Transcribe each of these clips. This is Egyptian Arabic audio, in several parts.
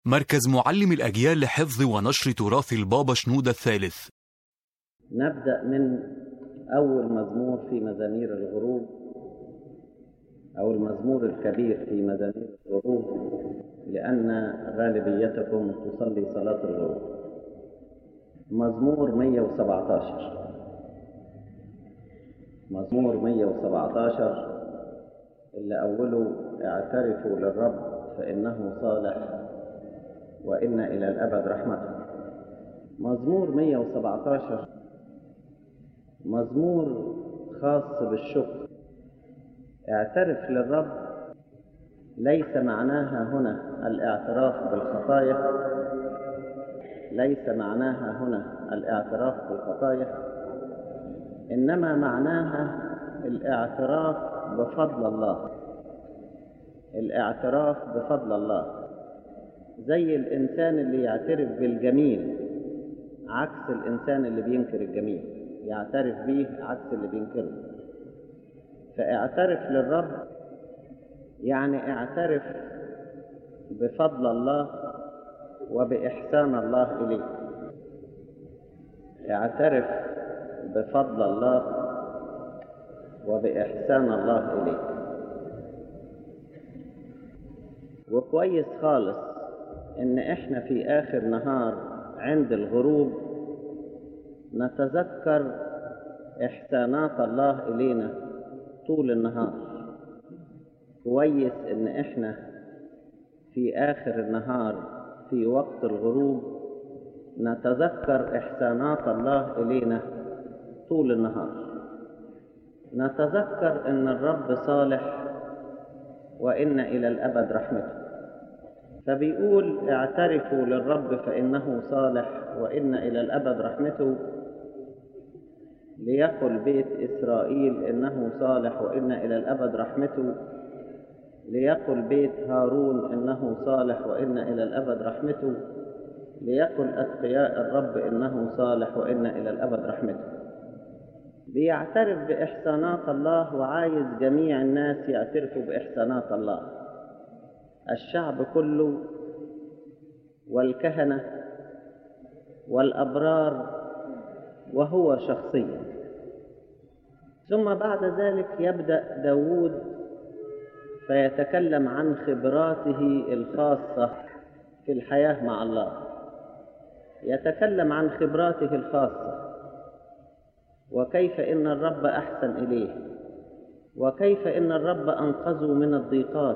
مركز معلم الأجيال لحفظ ونشر تراث البابا شنودة الثالث نبدأ من أول مزمور في مزامير الغروب أو المزمور الكبير في مزامير الغروب لأن غالبيتكم تصلي صلاة الغروب مزمور 117 مزمور 117 اللي أوله اعترفوا للرب فإنه صالح وإن إلى الأبد رحمته مزمور 117 مزمور خاص بالشكر اعترف للرب ليس معناها هنا الاعتراف بالخطايا ليس معناها هنا الاعتراف بالخطايا انما معناها الاعتراف بفضل الله الاعتراف بفضل الله زي الانسان اللي يعترف بالجميل عكس الانسان اللي بينكر الجميل يعترف به عكس اللي بينكره فاعترف للرب يعني اعترف بفضل الله وبإحسان الله إليك اعترف بفضل الله وبإحسان الله إليك وكويس خالص إن إحنا في آخر نهار عند الغروب نتذكر إحسانات الله إلينا طول النهار كويس إن إحنا في آخر النهار في وقت الغروب نتذكر إحسانات الله إلينا طول النهار نتذكر أن الرب صالح وإن إلى الأبد رحمته فبيقول اعترفوا للرب فإنه صالح وإن إلى الأبد رحمته ليقل بيت إسرائيل إنه صالح وإن إلى الأبد رحمته ليقل بيت هارون إنه صالح وإن إلى الأبد رحمته ليقل أتقياء الرب إنه صالح وإن إلى الأبد رحمته بيعترف بإحسانات الله وعايز جميع الناس يعترفوا بإحسانات الله الشعب كله والكهنة والأبرار وهو شخصيا ثم بعد ذلك يبدأ داود فيتكلم عن خبراته الخاصة في الحياة مع الله يتكلم عن خبراته الخاصة وكيف إن الرب أحسن إليه وكيف إن الرب أنقذه من الضيقات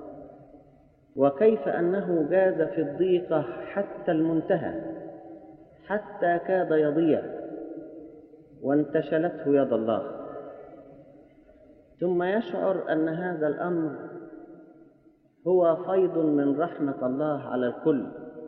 وكيف أنه جاز في الضيقة حتى المنتهى حتى كاد يضيع وانتشلته يد الله ثم يشعر أن هذا الأمر هو فيض من رحمة الله على الكل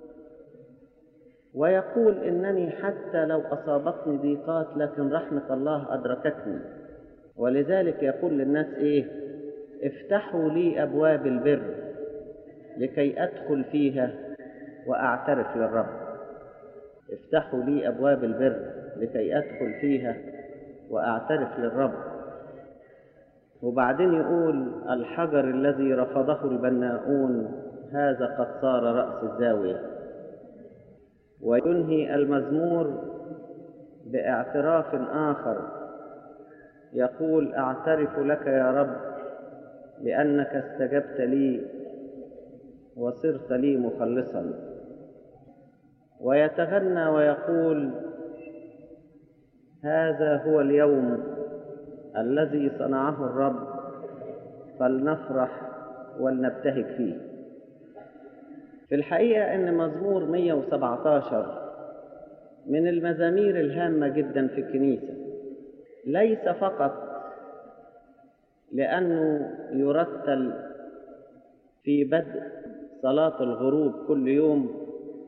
ويقول إنني حتى لو أصابتني ضيقات لكن رحمة الله أدركتني ولذلك يقول للناس إيه افتحوا لي أبواب البر لكي أدخل فيها وأعترف للرب افتحوا لي أبواب البر لكي أدخل فيها وأعترف للرب وبعدين يقول الحجر الذي رفضه البناؤون هذا قد صار رأس الزاوية وينهي المزمور باعتراف آخر يقول أعترف لك يا رب لأنك استجبت لي وصرت لي مخلصا ويتغنى ويقول هذا هو اليوم الذي صنعه الرب فلنفرح ولنبتهج فيه في الحقيقة أن مزمور 117 من المزامير الهامة جدا في الكنيسة ليس فقط لأنه يرتل في بدء صلاة الغروب كل يوم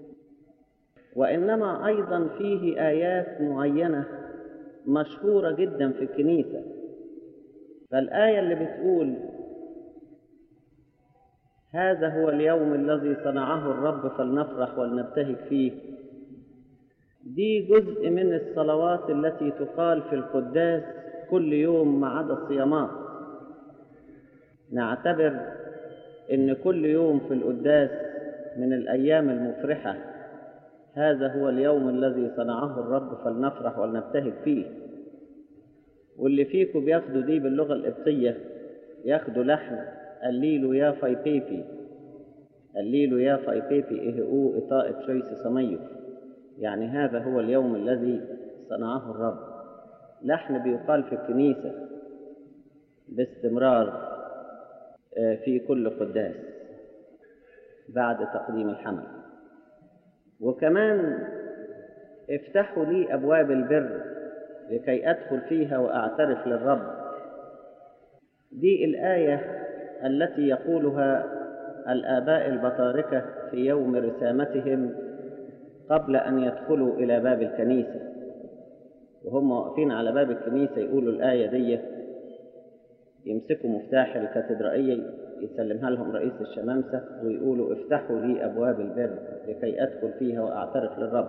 وإنما أيضا فيه آيات معينة مشهورة جدا في الكنيسة فالآية اللي بتقول هذا هو اليوم الذي صنعه الرب فلنفرح ولنبتهج فيه دي جزء من الصلوات التي تقال في القداس كل يوم ما عدا الصيامات نعتبر ان كل يوم في القداس من الأيام المفرحة هذا هو اليوم الذي صنعه الرب فلنفرح ولنبتهج فيه واللي فيكم بياخدوا دي باللغة القبطية ياخدوا لحن الليلو يا فاي بيبي الليلو يا فاي بيبي إيه أو إطاء شويس سميو يعني هذا هو اليوم الذي صنعه الرب لحن بيقال في الكنيسة باستمرار في كل قداس بعد تقديم الحمل وكمان افتحوا لي أبواب البر لكي أدخل فيها وأعترف للرب دي الآية التي يقولها الآباء البطاركة في يوم رسامتهم قبل أن يدخلوا إلى باب الكنيسة وهم واقفين على باب الكنيسة يقولوا الآية دي يمسكوا مفتاح الكاتدرائية يسلمها لهم رئيس الشمامسة ويقولوا افتحوا لي أبواب البر لكي أدخل فيها وأعترف للرب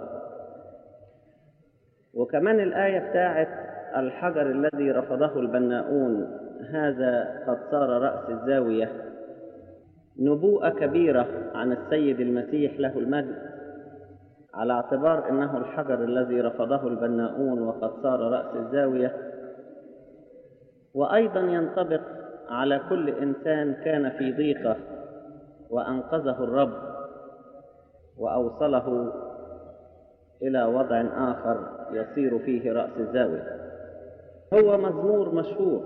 وكمان الآية بتاعت الحجر الذي رفضه البناؤون هذا قد صار رأس الزاوية نبوءة كبيرة عن السيد المسيح له المجد على اعتبار انه الحجر الذي رفضه البناؤون وقد صار راس الزاويه وايضا ينطبق على كل انسان كان في ضيقه وانقذه الرب واوصله الى وضع اخر يصير فيه راس الزاويه هو مزمور مشهور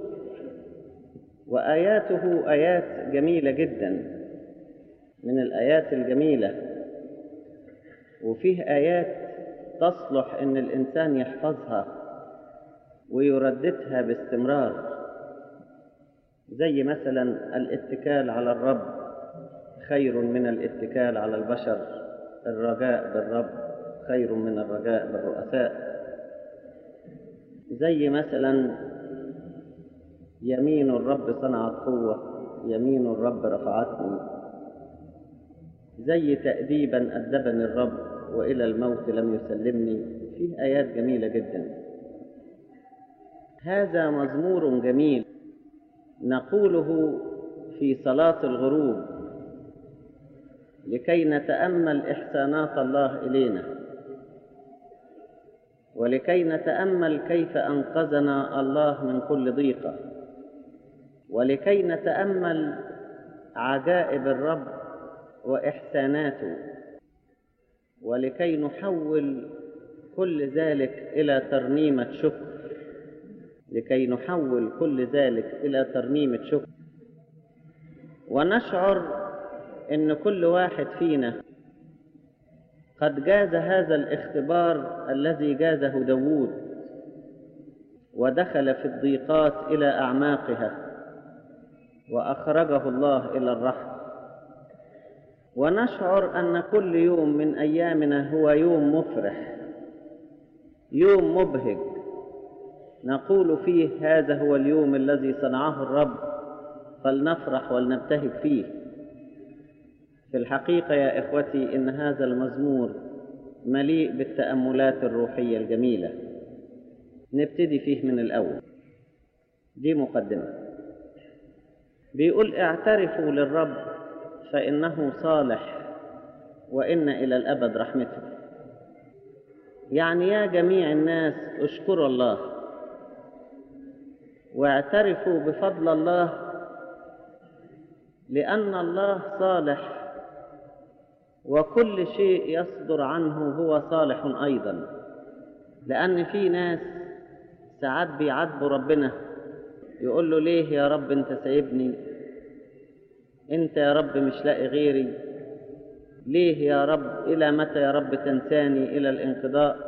واياته ايات جميله جدا من الايات الجميله وفيه آيات تصلح إن الإنسان يحفظها ويرددها باستمرار زي مثلا الاتكال على الرب خير من الاتكال على البشر الرجاء بالرب خير من الرجاء بالرؤساء زي مثلا يمين الرب صنعت قوة يمين الرب رفعتني زي تأديبا أدبني الرب وإلى الموت لم يسلمني فيه آيات جميلة جدا هذا مزمور جميل نقوله في صلاة الغروب لكي نتأمل إحسانات الله إلينا ولكي نتأمل كيف أنقذنا الله من كل ضيقة ولكي نتأمل عجائب الرب وإحساناته ولكي نحول كل ذلك إلى ترنيمة شكر لكي نحول كل ذلك إلى ترنيمة شكر ونشعر إن كل واحد فينا قد جاز هذا الاختبار الذي جازه داوود ودخل في الضيقات إلى أعماقها وأخرجه الله إلى الرحم ونشعر أن كل يوم من أيامنا هو يوم مفرح يوم مبهج نقول فيه هذا هو اليوم الذي صنعه الرب فلنفرح ولنبتهج فيه في الحقيقة يا إخوتي إن هذا المزمور مليء بالتأملات الروحية الجميلة نبتدي فيه من الأول دي مقدمة بيقول اعترفوا للرب فإنه صالح وإن إلى الأبد رحمته يعني يا جميع الناس اشكروا الله واعترفوا بفضل الله لأن الله صالح وكل شيء يصدر عنه هو صالح أيضا لأن في ناس ساعات بيعاتبوا ربنا يقول له ليه يا رب أنت سايبني أنت يا رب مش لاقي غيري ليه يا رب إلى متى يا رب تنساني إلى الانقضاء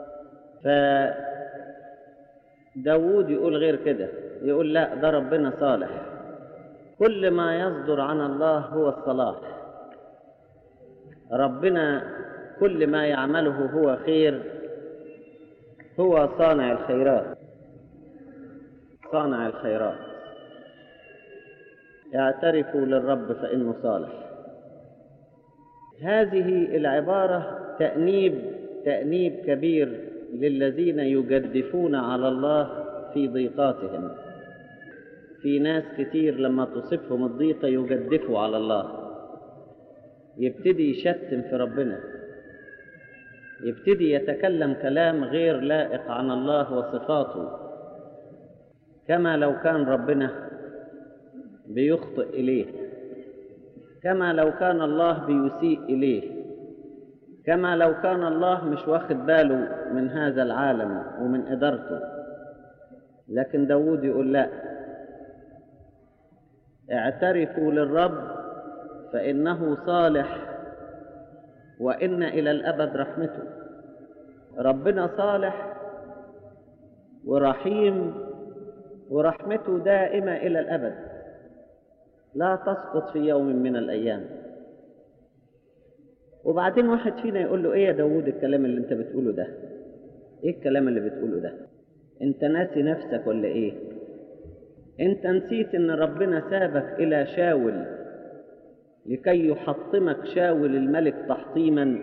فداود يقول غير كده يقول لا ده ربنا صالح كل ما يصدر عن الله هو الصلاح ربنا كل ما يعمله هو خير هو صانع الخيرات صانع الخيرات اعترفوا للرب فإنه صالح هذه العبارة تأنيب تأنيب كبير للذين يجدفون على الله في ضيقاتهم في ناس كتير لما تصفهم الضيقة يجدفوا على الله يبتدي يشتم في ربنا يبتدي يتكلم كلام غير لائق عن الله وصفاته كما لو كان ربنا بيخطئ إليه كما لو كان الله بيسيء إليه كما لو كان الله مش واخد باله من هذا العالم ومن إدارته لكن داود يقول لا اعترفوا للرب فإنه صالح وإن إلى الأبد رحمته ربنا صالح ورحيم ورحمته دائمة إلى الأبد لا تسقط في يوم من الأيام وبعدين واحد فينا يقول له إيه يا داوود الكلام اللي أنت بتقوله ده إيه الكلام اللي بتقوله ده أنت ناسي نفسك ولا إيه أنت نسيت إن ربنا سابك إلى شاول لكي يحطمك شاول الملك تحطيما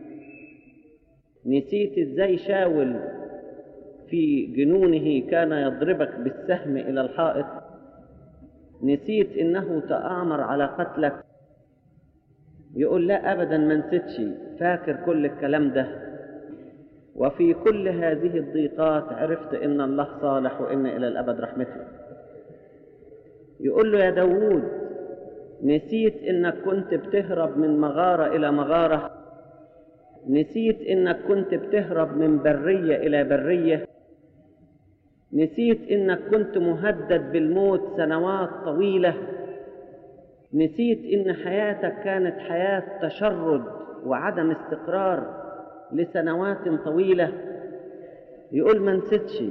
نسيت ازاي شاول في جنونه كان يضربك بالسهم الى الحائط نسيت انه تآمر على قتلك يقول لا ابدا ما نسيتش فاكر كل الكلام ده وفي كل هذه الضيقات عرفت ان الله صالح وان الى الابد رحمته يقول له يا داوود نسيت انك كنت بتهرب من مغاره الى مغاره نسيت انك كنت بتهرب من بريه الى بريه نسيت انك كنت مهدد بالموت سنوات طويله نسيت ان حياتك كانت حياه تشرد وعدم استقرار لسنوات طويله يقول ما نسيتش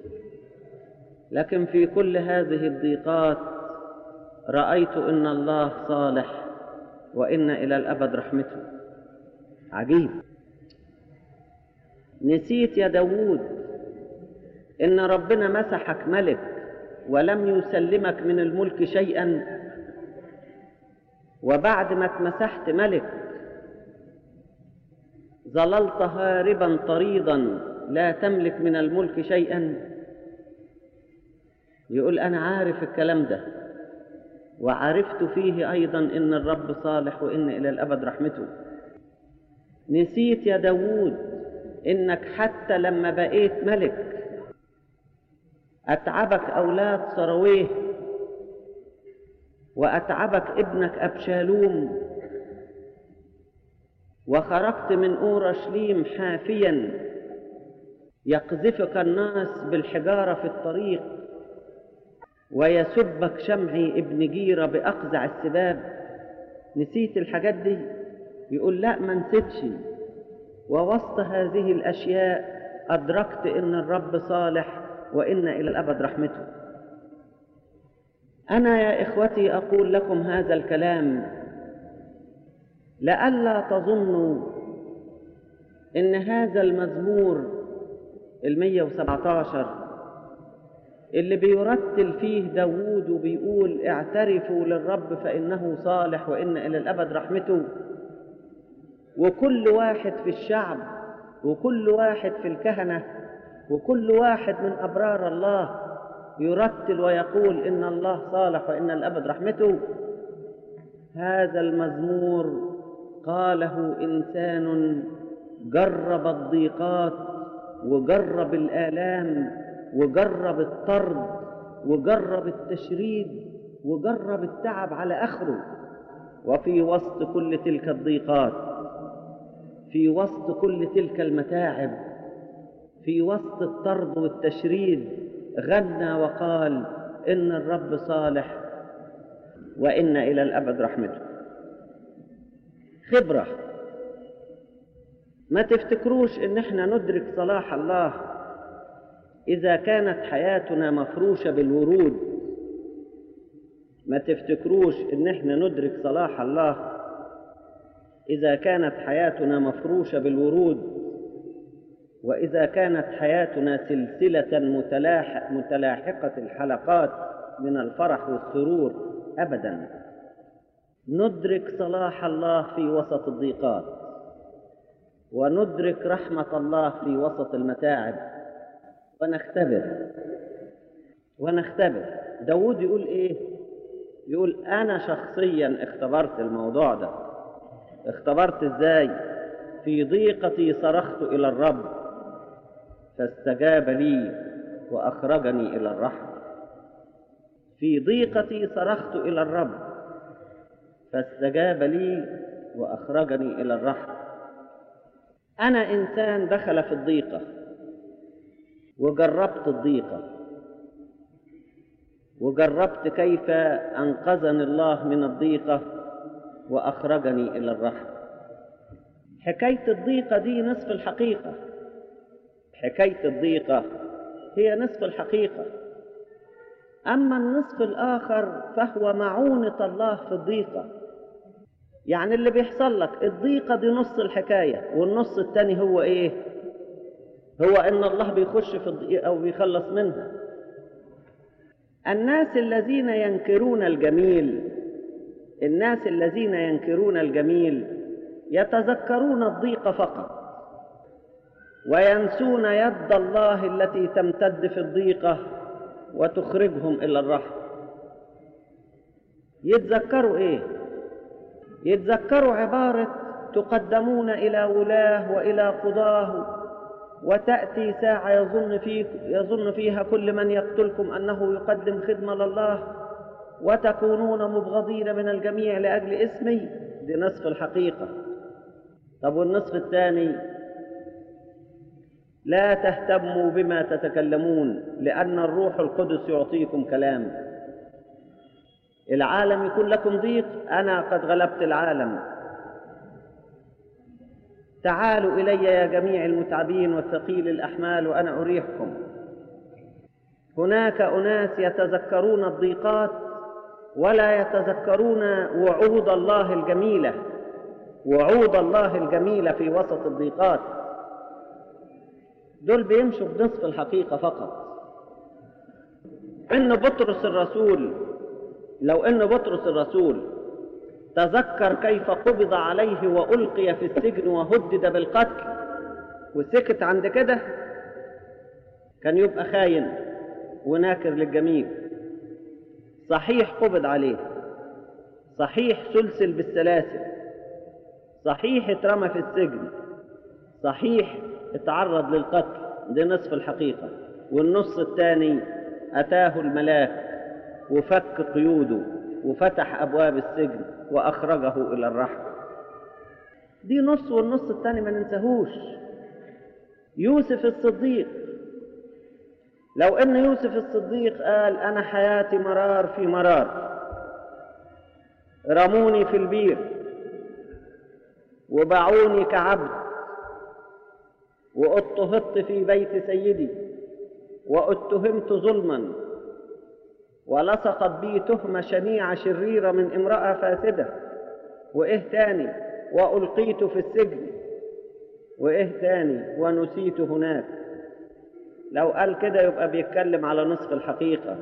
لكن في كل هذه الضيقات رأيت إن الله صالح وإن إلى الأبد رحمته عجيب نسيت يا داوود إن ربنا مسحك ملك ولم يسلمك من الملك شيئا وبعد ما اتمسحت ملك ظللت هاربا طريدا لا تملك من الملك شيئا يقول أنا عارف الكلام ده وعرفت فيه أيضا إن الرب صالح وإن إلى الأبد رحمته نسيت يا داوود إنك حتى لما بقيت ملك أتعبك أولاد سرويه وأتعبك ابنك أبشالوم وخرجت من أورشليم حافيا يقذفك الناس بالحجارة في الطريق ويسبك شمعي ابن جيرة بأقزع السباب نسيت الحاجات دي يقول لا ما نسيتش ووسط هذه الأشياء أدركت إن الرب صالح وإن إلى الأبد رحمته أنا يا إخوتي أقول لكم هذا الكلام لئلا تظنوا إن هذا المزمور المية وسبعة عشر اللي بيرتل فيه داوود وبيقول اعترفوا للرب فإنه صالح وإن إلى الأبد رحمته وكل واحد في الشعب وكل واحد في الكهنة وكل واحد من أبرار الله يرتل ويقول إن الله صالح وإن الأبد رحمته هذا المزمور قاله إنسان جرب الضيقات وجرب الآلام وجرب الطرد وجرب التشريد وجرب التعب على اخره وفي وسط كل تلك الضيقات في وسط كل تلك المتاعب في وسط الطرد والتشريد غنى وقال ان الرب صالح وان الى الابد رحمته خبره ما تفتكروش ان احنا ندرك صلاح الله إذا كانت حياتنا مفروشة بالورود ما تفتكروش إن إحنا ندرك صلاح الله إذا كانت حياتنا مفروشة بالورود وإذا كانت حياتنا سلسلة متلاحق متلاحقة الحلقات من الفرح والسرور أبدا ندرك صلاح الله في وسط الضيقات وندرك رحمة الله في وسط المتاعب ونختبر ونختبر داود يقول ايه يقول انا شخصيا اختبرت الموضوع ده اختبرت ازاي في ضيقتي صرخت الى الرب فاستجاب لي واخرجني الى الرحمه في ضيقتي صرخت الى الرب فاستجاب لي واخرجني الى الرحمه انا انسان دخل في الضيقه وجربت الضيقه وجربت كيف انقذني الله من الضيقه واخرجني الى الرحمه حكايه الضيقه دي نصف الحقيقه حكايه الضيقه هي نصف الحقيقه اما النصف الاخر فهو معونه الله في الضيقه يعني اللي بيحصل لك الضيقه دي نص الحكايه والنص التاني هو ايه هو ان الله بيخش في الضيقه او بيخلص منها الناس الذين ينكرون الجميل الناس الذين ينكرون الجميل يتذكرون الضيق فقط وينسون يد الله التي تمتد في الضيقه وتخرجهم الى الرحم يتذكروا ايه يتذكروا عباره تقدمون الى ولاه والى قضاه وتاتي ساعه يظن في يظن فيها كل من يقتلكم انه يقدم خدمه لله وتكونون مبغضين من الجميع لاجل اسمي دي نصف الحقيقه طب والنصف الثاني لا تهتموا بما تتكلمون لان الروح القدس يعطيكم كلام العالم يكون لكم ضيق انا قد غلبت العالم تعالوا الي يا جميع المتعبين والثقيل الاحمال وانا اريحكم هناك اناس يتذكرون الضيقات ولا يتذكرون وعود الله الجميله وعود الله الجميله في وسط الضيقات دول بيمشوا بنصف الحقيقه فقط ان بطرس الرسول لو ان بطرس الرسول تذكر كيف قبض عليه والقي في السجن وهدد بالقتل وسكت عند كده كان يبقى خاين وناكر للجميع صحيح قبض عليه صحيح سلسل بالسلاسل صحيح اترمى في السجن صحيح اتعرض للقتل دي نصف الحقيقة والنص الثاني أتاه الملاك وفك قيوده وفتح أبواب السجن وأخرجه إلى الرحمة دي نص والنص الثاني ما ننساهوش يوسف الصديق لو ان يوسف الصديق قال انا حياتي مرار في مرار رموني في البير وباعوني كعبد واضطهدت في بيت سيدي واتهمت ظلما ولصقت بي تهمه شنيعه شريره من امراه فاسده وايه تاني والقيت في السجن وايه تاني ونسيت هناك لو قال كده يبقى بيتكلم على نصف الحقيقة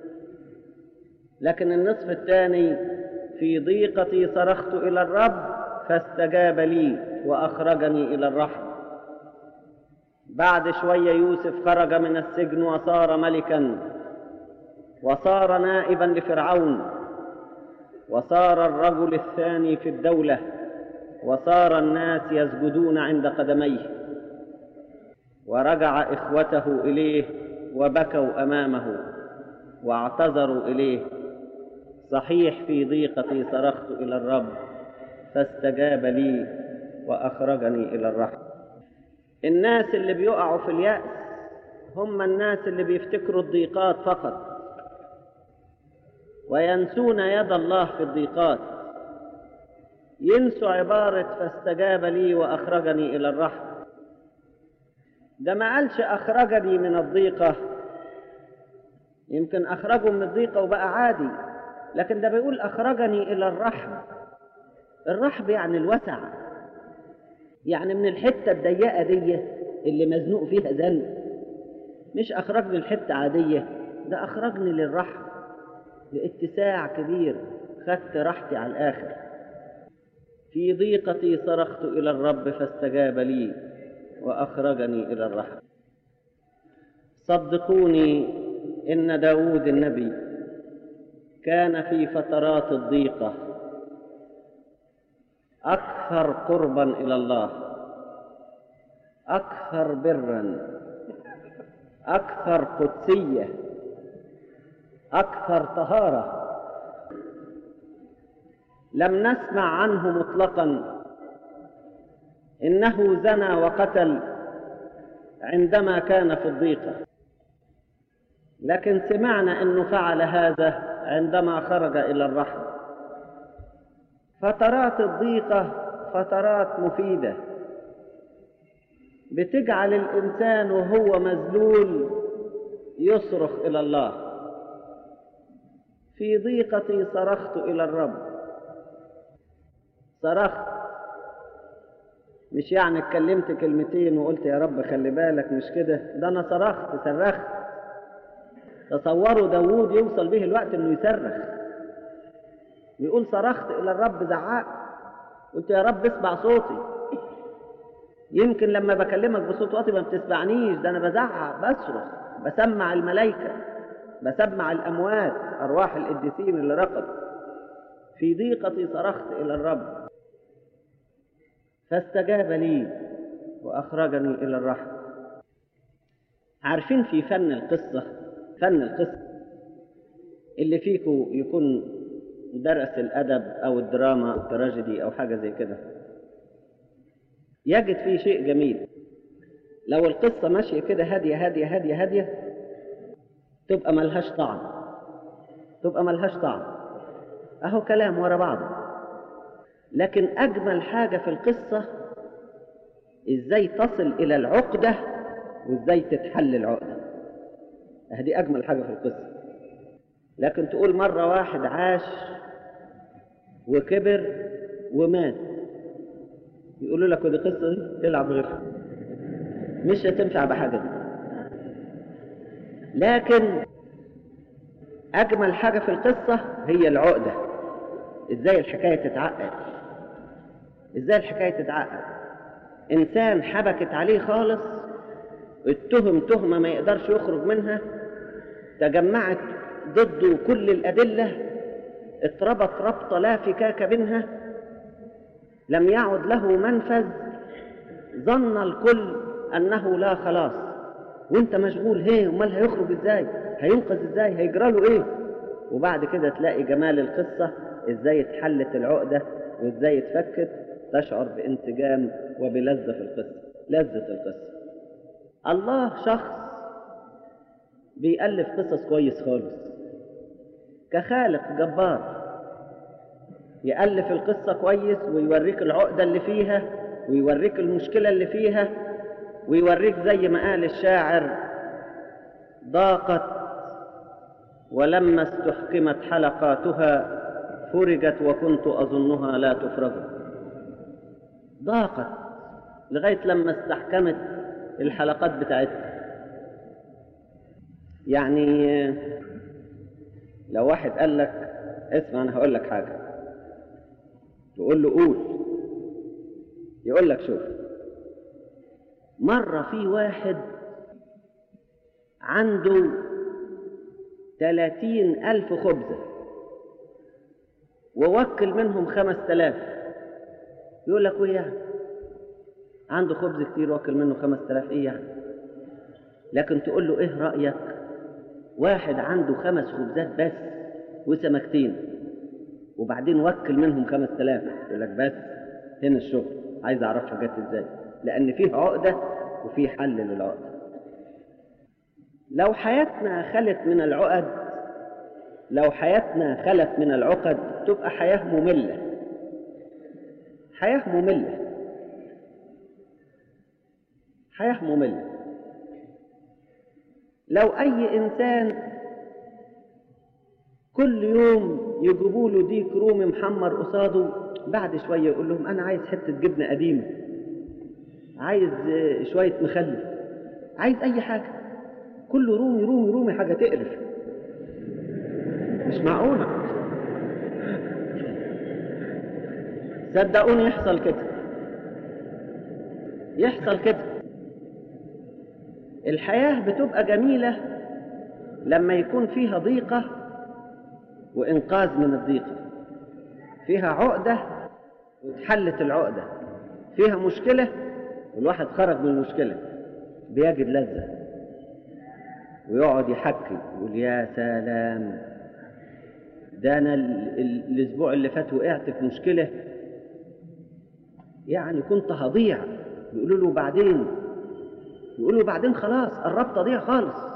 لكن النصف الثاني في ضيقتي صرخت إلى الرب فاستجاب لي وأخرجني إلى الرحمة بعد شوية يوسف خرج من السجن وصار ملكا وصار نائبا لفرعون وصار الرجل الثاني في الدولة وصار الناس يسجدون عند قدميه ورجع إخوته إليه وبكوا أمامه واعتذروا إليه صحيح في ضيقتي صرخت إلى الرب فاستجاب لي وأخرجني إلى الرحمة الناس اللي بيقعوا في اليأس هم الناس اللي بيفتكروا الضيقات فقط وينسون يد الله في الضيقات ينسوا عبارة فاستجاب لي وأخرجني إلى الرحمة ده ما قالش أخرجني من الضيقة يمكن أخرجه من الضيقة وبقى عادي لكن ده بيقول أخرجني إلى الرحم الرحب يعني الوسع يعني من الحتة الضيقة دي اللي مزنوق فيها ذنب مش أخرجني لحتة عادية ده أخرجني للرحم لاتساع كبير خدت راحتي على الآخر في ضيقتي صرخت إلى الرب فاستجاب لي وأخرجني إلى الرحم صدقوني إن داود النبي كان في فترات الضيقة أكثر قربا إلى الله أكثر برا أكثر قدسية أكثر طهارة لم نسمع عنه مطلقا إنه زنى وقتل عندما كان في الضيقة لكن سمعنا أنه فعل هذا عندما خرج إلى الرحم فترات الضيقة فترات مفيدة بتجعل الإنسان وهو مذلول يصرخ إلى الله في ضيقتي صرخت إلى الرب صرخت مش يعني اتكلمت كلمتين وقلت يا رب خلي بالك مش كده ده أنا صرخت صرخت تصوروا داوود يوصل به الوقت انه يصرخ يقول صرخت الى الرب زعاق قلت يا رب اسمع صوتي يمكن لما بكلمك بصوت واطي ما بتسمعنيش ده انا بزعق بصرخ بسمع الملائكه بسمع الاموات ارواح القديسين اللي رقدوا في ضيقتي صرخت الى الرب فاستجاب لي واخرجني الى الرحم عارفين في فن القصه فن القصة اللي فيكم يكون درس الأدب أو الدراما أو التراجيدي أو حاجة زي كده يجد فيه شيء جميل لو القصة ماشية كده هادية هادية هادية هادية تبقى ملهاش طعم تبقى ملهاش طعم أهو كلام ورا بعضه لكن أجمل حاجة في القصة إزاي تصل إلى العقدة وإزاي تتحل العقدة هذه أجمل حاجة في القصة لكن تقول مرة واحد عاش وكبر ومات يقولوا لك ودي قصة دي العب غيرها مش هتنفع بحاجة دي لكن أجمل حاجة في القصة هي العقدة إزاي الحكاية تتعقد إزاي الحكاية تتعقد إنسان حبكت عليه خالص اتهم تهمة ما يقدرش يخرج منها تجمعت ضده كل الأدلة اتربط ربطة لا فكاك منها لم يعد له منفذ ظن الكل أنه لا خلاص وانت مشغول هي امال هيخرج ازاي هينقذ ازاي هيجرى له ايه وبعد كده تلاقي جمال القصة ازاي اتحلت العقدة وازاي اتفكت تشعر بانسجام وبلذة في القصة لذة القصة الله شخص بيألف قصص كويس خالص كخالق جبار يألف القصة كويس ويوريك العقدة اللي فيها ويوريك المشكلة اللي فيها ويوريك زي ما قال الشاعر ضاقت ولما استحكمت حلقاتها فرجت وكنت أظنها لا تفرج ضاقت لغاية لما استحكمت الحلقات بتاعتها يعني لو واحد قال لك اسمع انا هقول لك حاجه تقول له قول يقول لك شوف مره في واحد عنده ثلاثين ألف خبزة ووكل منهم خمس تلاف يقول لك وإيه يعني عنده خبز كتير وكل منه خمس تلاف إيه يعني لكن تقول له إيه رأيك واحد عنده خمس خبزات بس وسمكتين وبعدين وكل منهم خمس تلاف يقول لك بس هنا الشغل عايز اعرفها جت ازاي لان فيه عقده وفيه حل للعقده لو حياتنا خلت من العقد لو حياتنا خلت من العقد تبقى حياه ممله حياه ممله حياه ممله لو اي انسان كل يوم يجيبوا له ديك رومي محمر قصاده بعد شويه يقول لهم انا عايز حته جبنه قديمه عايز شويه مخلل عايز اي حاجه كله رومي رومي رومي حاجه تقرف مش معقوله صدقوني يحصل كده يحصل كده الحياه بتبقى جميله لما يكون فيها ضيقه وإنقاذ من الضيقة فيها عقدة واتحلت العقدة فيها مشكلة والواحد خرج من المشكلة بيجد لذة ويقعد يحكي يقول يا سلام ده أنا ال- ال- الأسبوع اللي فات وقعت في مشكلة يعني كنت هضيع يقولوا له بعدين يقولوا له بعدين خلاص قربت أضيع خالص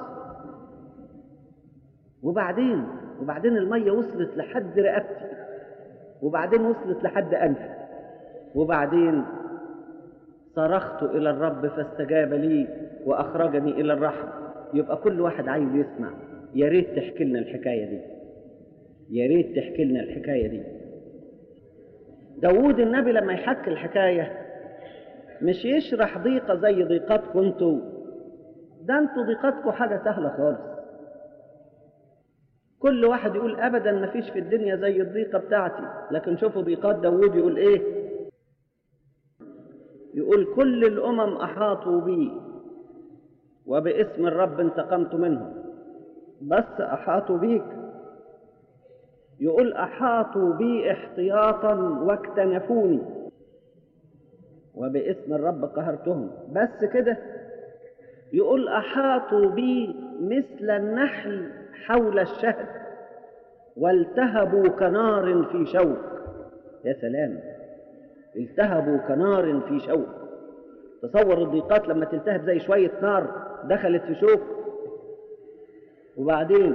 وبعدين وبعدين المية وصلت لحد رقبتي وبعدين وصلت لحد أنفي وبعدين صرخت إلى الرب فاستجاب لي وأخرجني إلى الرحم يبقى كل واحد عايز يسمع يا ريت تحكي لنا الحكاية دي يا ريت تحكي لنا الحكاية دي داوود النبي لما يحكي الحكاية مش يشرح ضيقة زي ضيقتكم انتوا ده انتوا ضيقتكم حاجة سهلة خالص كل واحد يقول ابدا ما فيش في الدنيا زي الضيقة بتاعتي لكن شوفوا ضيقات داوود يقول ايه يقول كل الامم احاطوا بي وباسم الرب انتقمت منهم بس احاطوا بيك يقول احاطوا بي احتياطا واكتنفوني وباسم الرب قهرتهم بس كده يقول احاطوا بي مثل النحل حول الشهد والتهبوا كنار في شوك يا سلام التهبوا كنار في شوك تصور الضيقات لما تلتهب زي شوية نار دخلت في شوك وبعدين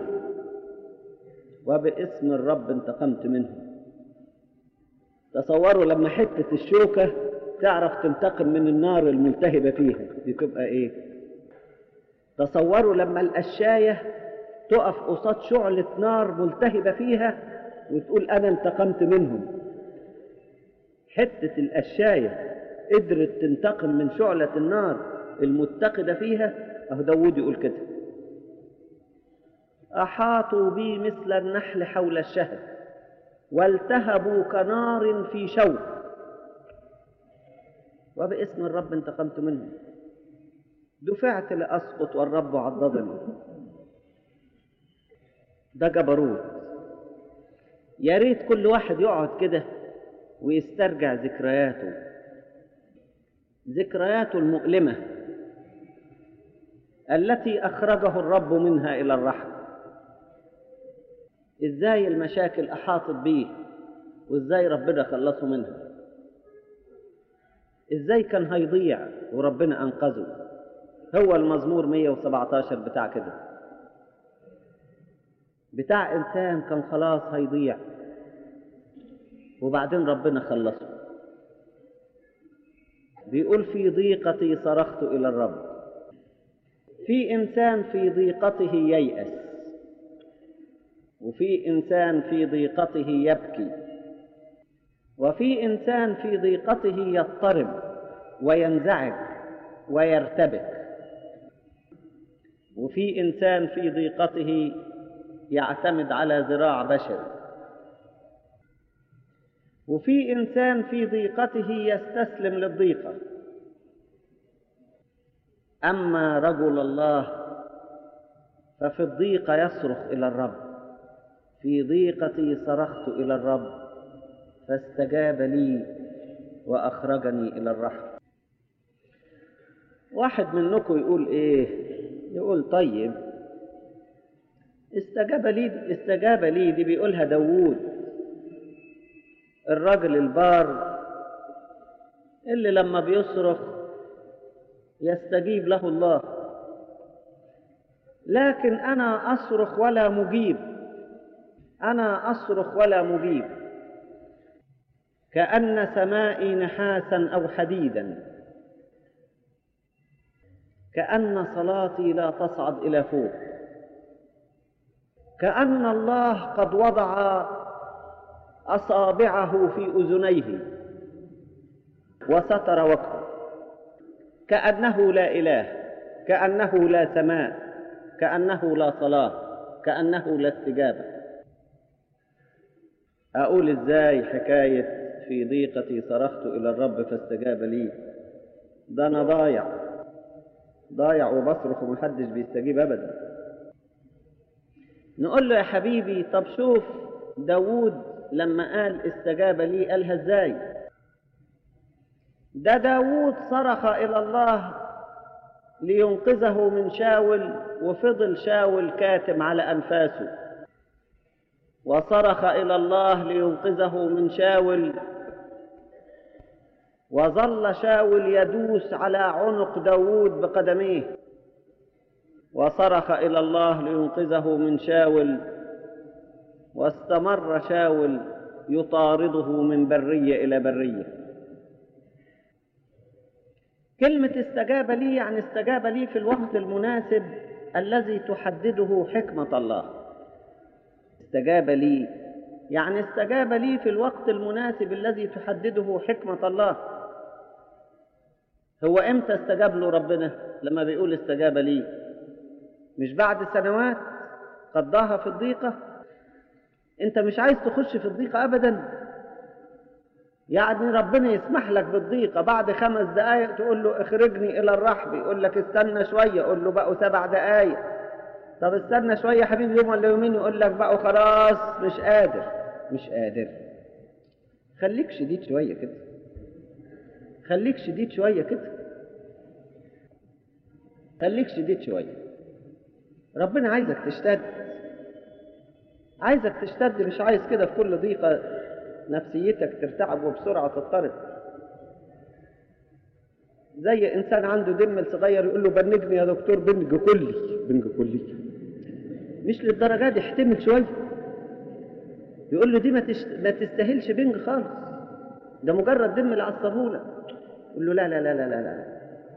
وباسم الرب انتقمت منهم تصوروا لما حتة الشوكة تعرف تنتقم من النار الملتهبة فيها دي تبقى ايه تصوروا لما القشاية تقف قصاد شعلة نار ملتهبة فيها وتقول أنا انتقمت منهم حتة القشاية قدرت تنتقم من شعلة النار المتقدة فيها أهو داود يقول كده أحاطوا بي مثل النحل حول الشهد والتهبوا كنار في شوك وباسم الرب انتقمت منهم دفعت لأسقط والرب عضدني ده جبروت يا ريت كل واحد يقعد كده ويسترجع ذكرياته ذكرياته المؤلمة التي أخرجه الرب منها إلى الرحم إزاي المشاكل أحاطت بيه وإزاي ربنا خلصه منها إزاي كان هيضيع وربنا أنقذه هو المزمور 117 بتاع كده بتاع إنسان كان خلاص هيضيع وبعدين ربنا خلصه بيقول في ضيقتي صرخت إلى الرب في إنسان في ضيقته ييأس وفي إنسان في ضيقته يبكي وفي إنسان في ضيقته يضطرب وينزعج ويرتبك وفي إنسان في ضيقته يعتمد على ذراع بشري وفي إنسان في ضيقته يستسلم للضيقة أما رجل الله ففي الضيقة يصرخ إلى الرب في ضيقتي صرخت إلى الرب فاستجاب لي وأخرجني إلى الرحم واحد منكم يقول إيه يقول طيب استجاب لي استجاب لي دي بيقولها داوود الرجل البار اللي لما بيصرخ يستجيب له الله لكن انا اصرخ ولا مجيب انا اصرخ ولا مجيب كان سمائي نحاسا او حديدا كان صلاتي لا تصعد الى فوق كان الله قد وضع اصابعه في اذنيه وستر وجهه كانه لا اله كانه لا سماء كانه لا صلاه كانه لا استجابه اقول ازاي حكايه في ضيقتي صرخت الى الرب فاستجاب لي ده انا ضايع ضايع وبصرخ ومحدش بيستجيب ابدا نقول له يا حبيبي طب شوف داوود لما قال استجاب لي قالها ازاي ده داوود صرخ إلى الله لينقذه من شاول وفضل شاول كاتم على أنفاسه وصرخ إلى الله لينقذه من شاول وظل شاول يدوس على عنق داوود بقدميه وصرخ إلى الله لينقذه من شاول واستمر شاول يطارده من برية إلى برية كلمة استجاب لي يعني استجاب لي في الوقت المناسب الذي تحدده حكمة الله استجاب لي يعني استجاب لي في الوقت المناسب الذي تحدده حكمة الله هو امتى استجاب له ربنا لما بيقول استجاب لي مش بعد سنوات قضاها في الضيقة انت مش عايز تخش في الضيقة ابدا يعني ربنا يسمح لك بالضيقة بعد خمس دقايق تقول له اخرجني الى الرحب يقول لك استنى شوية قول له بقوا سبع دقايق طب استنى شوية حبيبي يوم ولا يومين يقول لك بقوا خلاص مش قادر مش قادر خليك شديد شوية كده خليك شديد شوية كده خليك شديد شوية ربنا عايزك تشتد عايزك تشتد مش عايز كده في كل ضيقة نفسيتك ترتعب وبسرعة تضطرب زي إنسان عنده دم صغير يقول له بنجني يا دكتور بنج كلي بنج كلي مش للدرجة دي احتمل شوية يقول له دي ما, تش... ما تستاهلش بنج خالص ده مجرد دم العصبولة يقول له لا لا لا لا لا لا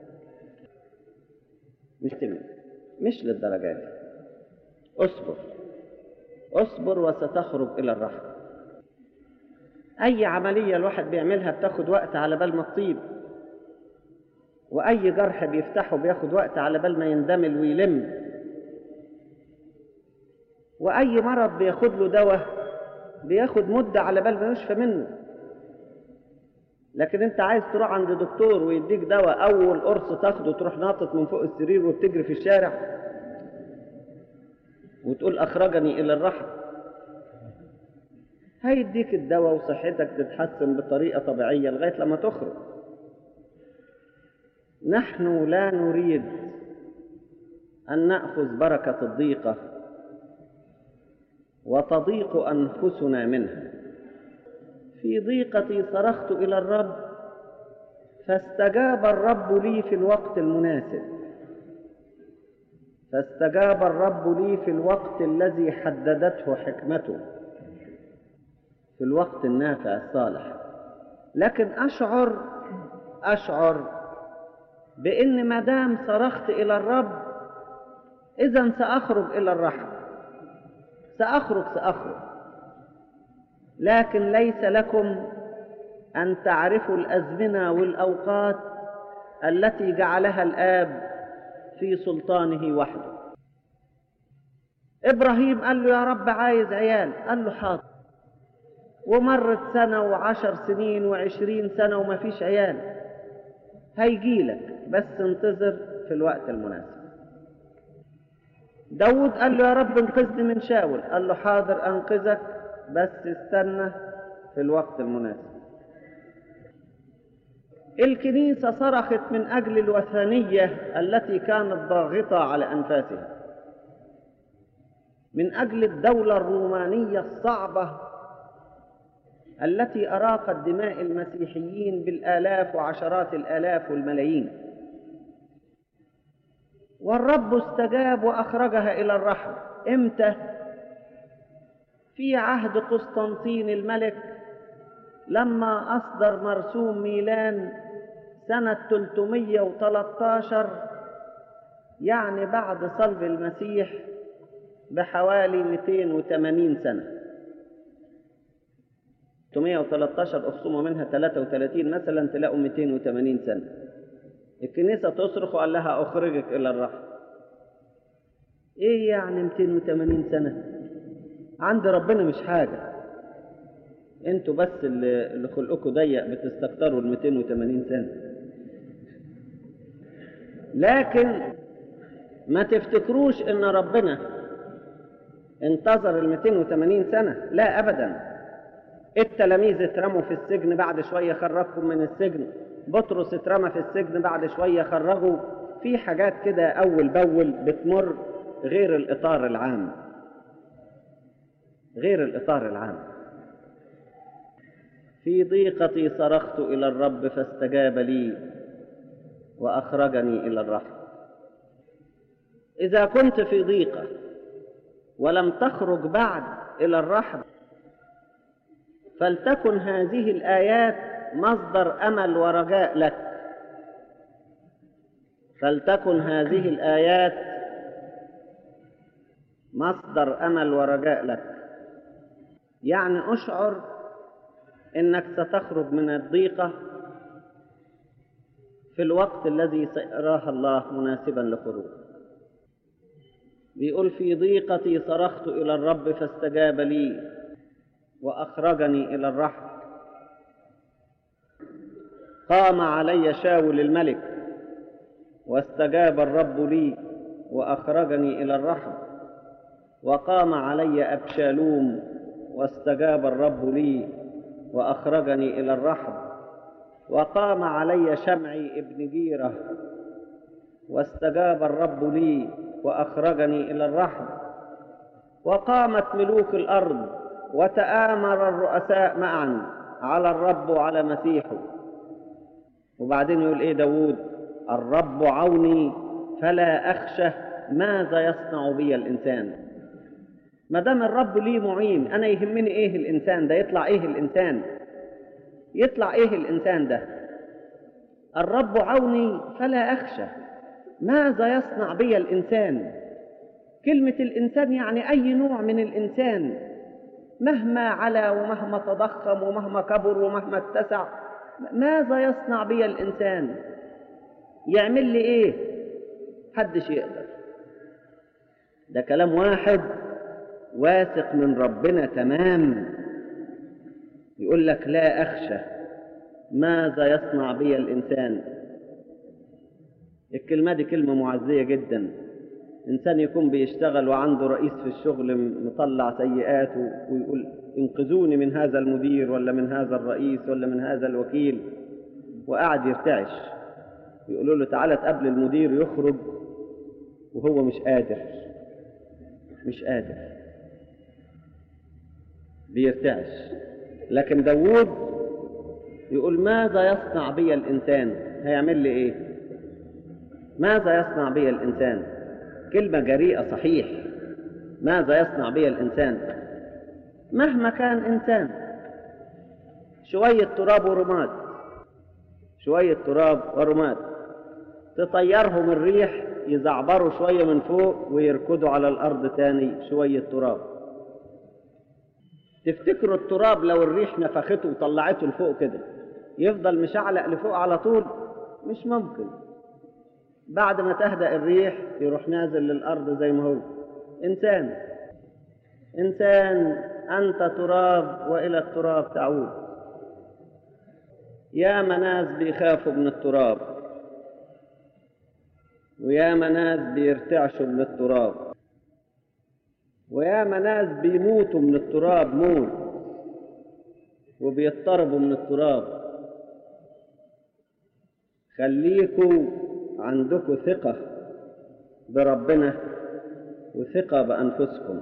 مش تمام مش للدرجة دي اصبر اصبر وستخرج إلى الرحمة أي عملية الواحد بيعملها بتاخد وقت على بال ما تطيب وأي جرح بيفتحه بياخد وقت على بال ما يندمل ويلم وأي مرض بياخد له دواء بياخد مدة على بال ما يشفى منه لكن انت عايز تروح عند دكتور ويديك دواء اول قرص تاخده تروح ناطط من فوق السرير وبتجري في الشارع وتقول اخرجني الى الرحم هيديك الدواء وصحتك تتحسن بطريقه طبيعيه لغايه لما تخرج نحن لا نريد ان ناخذ بركه الضيقه وتضيق انفسنا منها في ضيقتي صرخت الى الرب فاستجاب الرب لي في الوقت المناسب فاستجاب الرب لي في الوقت الذي حددته حكمته في الوقت النافع الصالح لكن اشعر اشعر بان ما دام صرخت الى الرب اذا ساخرج الى الرحم ساخرج ساخرج لكن ليس لكم ان تعرفوا الازمنه والاوقات التي جعلها الاب في سلطانه وحده ابراهيم قال له يا رب عايز عيال قال له حاضر ومرت سنة وعشر سنين وعشرين سنة وما فيش عيال هيجيلك بس انتظر في الوقت المناسب داود قال له يا رب انقذني من شاول قال له حاضر انقذك بس استنى في الوقت المناسب الكنيسة صرخت من أجل الوثنية التي كانت ضاغطة على أنفاسها من أجل الدولة الرومانية الصعبة التي أراقت دماء المسيحيين بالآلاف وعشرات الآلاف والملايين والرب استجاب وأخرجها إلى الرحم إمتى؟ في عهد قسطنطين الملك لما أصدر مرسوم ميلان سنة 313 يعني بعد صلب المسيح بحوالي 280 سنة 313 أخصموا منها 33 مثلا تلاقوا 280 سنة الكنيسة تصرخ وقال لها أخرجك إلى الرحم إيه يعني 280 سنة عند ربنا مش حاجة انتوا بس اللي اللي خلقكم ضيق بتستكتروا ال 280 سنة لكن ما تفتكروش ان ربنا انتظر ال 280 سنة لا ابدا التلاميذ اترموا في السجن بعد شوية خرجكم من السجن بطرس اترمى في السجن بعد شوية خرجوا في حاجات كده أول بأول بتمر غير الإطار العام غير الإطار العام في ضيقتي صرخت إلى الرب فاستجاب لي وأخرجني إلى الرحم إذا كنت في ضيقة ولم تخرج بعد إلى الرحم فلتكن هذه الآيات مصدر أمل ورجاء لك فلتكن هذه الآيات مصدر أمل ورجاء لك يعني أشعر إنك ستخرج من الضيقة في الوقت الذي سيراها الله مناسبا لخروج بيقول في ضيقتي صرخت إلى الرب فاستجاب لي وأخرجني إلى الرحم قام علي شاول الملك واستجاب الرب لي وأخرجني إلى الرحم وقام علي أبشالوم واستجاب الرب لي وأخرجني إلى الرحم وقام علي شمعي ابن جيرة واستجاب الرب لي وأخرجني إلى الرحم وقامت ملوك الأرض وتآمر الرؤساء معا على الرب وعلى مسيحه وبعدين يقول ايه داود الرب عوني فلا أخشى ماذا يصنع بي الإنسان ما دام الرب لي معين أنا يهمني إيه الإنسان ده يطلع إيه الإنسان يطلع إيه الإنسان ده الرب عوني فلا أخشى ماذا يصنع بي الإنسان كلمة الإنسان يعني أي نوع من الإنسان مهما علا ومهما تضخم ومهما كبر ومهما اتسع ماذا يصنع بي الإنسان يعمل لي إيه حدش يقدر ده كلام واحد واثق من ربنا تمام يقول لك لا أخشى ماذا يصنع بي الإنسان الكلمة دي كلمة معزية جدا إنسان يكون بيشتغل وعنده رئيس في الشغل مطلع سيئاته ويقول انقذوني من هذا المدير ولا من هذا الرئيس ولا من هذا الوكيل وقاعد يرتعش يقولوا له تعالى تقابل المدير يخرج وهو مش قادر مش قادر بيرتعش لكن داوود يقول ماذا يصنع بي الإنسان هيعمل لي إيه ماذا يصنع بي الإنسان كلمة جريئة صحيح ماذا يصنع بي الإنسان مهما كان إنسان شوية تراب ورماد شوية تراب ورماد تطيرهم الريح يزعبروا شوية من فوق ويركضوا على الأرض تاني شوية تراب تفتكروا التراب لو الريح نفخته وطلعته لفوق كده يفضل مشعلق لفوق على طول مش ممكن بعد ما تهدأ الريح يروح نازل للأرض زي ما هو إنسان إنسان أنت تراب وإلى التراب تعود يا ناس بيخافوا من التراب ويا ناس بيرتعشوا من التراب ويا ناس بيموتوا من التراب موت وبيضطربوا من التراب خليكوا عندكم ثقة بربنا وثقة بأنفسكم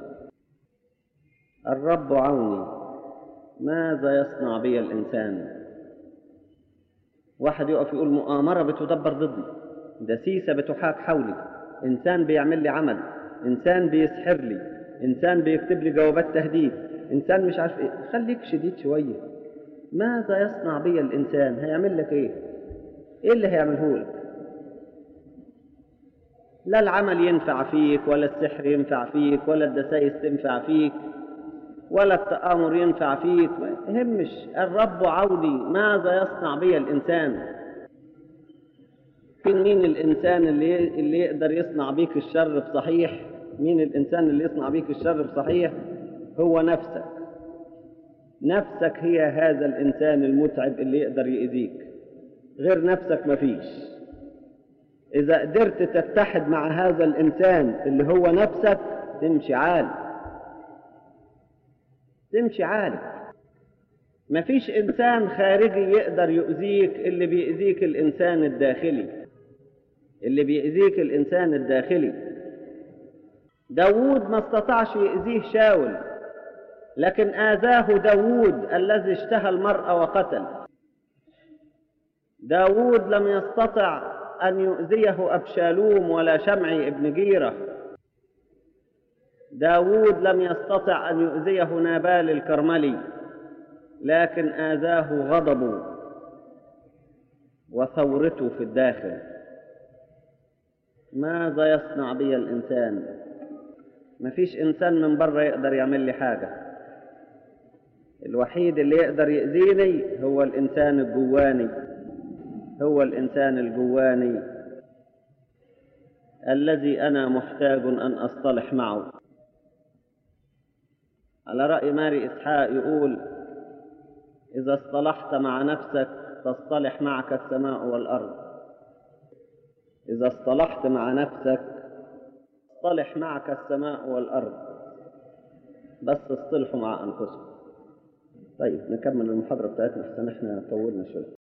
الرب عوني ماذا يصنع بي الإنسان واحد يقف يقول مؤامرة بتدبر ضدي دسيسة بتحاك حولي إنسان بيعمل لي عمل إنسان بيسحر لي إنسان بيكتب لي جوابات تهديد إنسان مش عارف إيه خليك شديد شوية ماذا يصنع بي الإنسان هيعمل لك إيه إيه اللي هيعمله لك لا العمل ينفع فيك ولا السحر ينفع فيك ولا الدسائس تنفع فيك ولا التآمر ينفع فيك ما يهمش الرب عوني ماذا يصنع بي الإنسان فين مين الإنسان اللي اللي يقدر يصنع بيك الشر بصحيح مين الإنسان اللي يصنع بيك الشر بصحيح هو نفسك نفسك هي هذا الإنسان المتعب اللي يقدر يأذيك غير نفسك مفيش إذا قدرت تتحد مع هذا الإنسان اللي هو نفسك تمشي عالي تمشي عالي مفيش إنسان خارجي يقدر يؤذيك اللي بيأذيك الإنسان الداخلي اللي بيأذيك الإنسان الداخلي داوود ما استطاعش يأذيه شاول لكن آذاه داوود الذي اشتهى المرأة وقتل داوود لم يستطع أن يؤذيه أبشالوم ولا شمعي ابن جيرة داوود لم يستطع أن يؤذيه نابال الكرملي لكن آذاه غضبه وثورته في الداخل ماذا يصنع بي الإنسان مفيش إنسان من بره يقدر يعمل لي حاجة الوحيد اللي يقدر يأذيني هو الإنسان الجواني هو الإنسان الجواني الذي أنا محتاج أن أصطلح معه على رأي ماري إسحاق يقول إذا اصطلحت مع نفسك تصطلح معك السماء والأرض إذا اصطلحت مع نفسك تصطلح معك السماء والأرض بس اصطلحوا مع أنفسكم طيب نكمل المحاضرة بتاعتنا عشان احنا طولنا شوية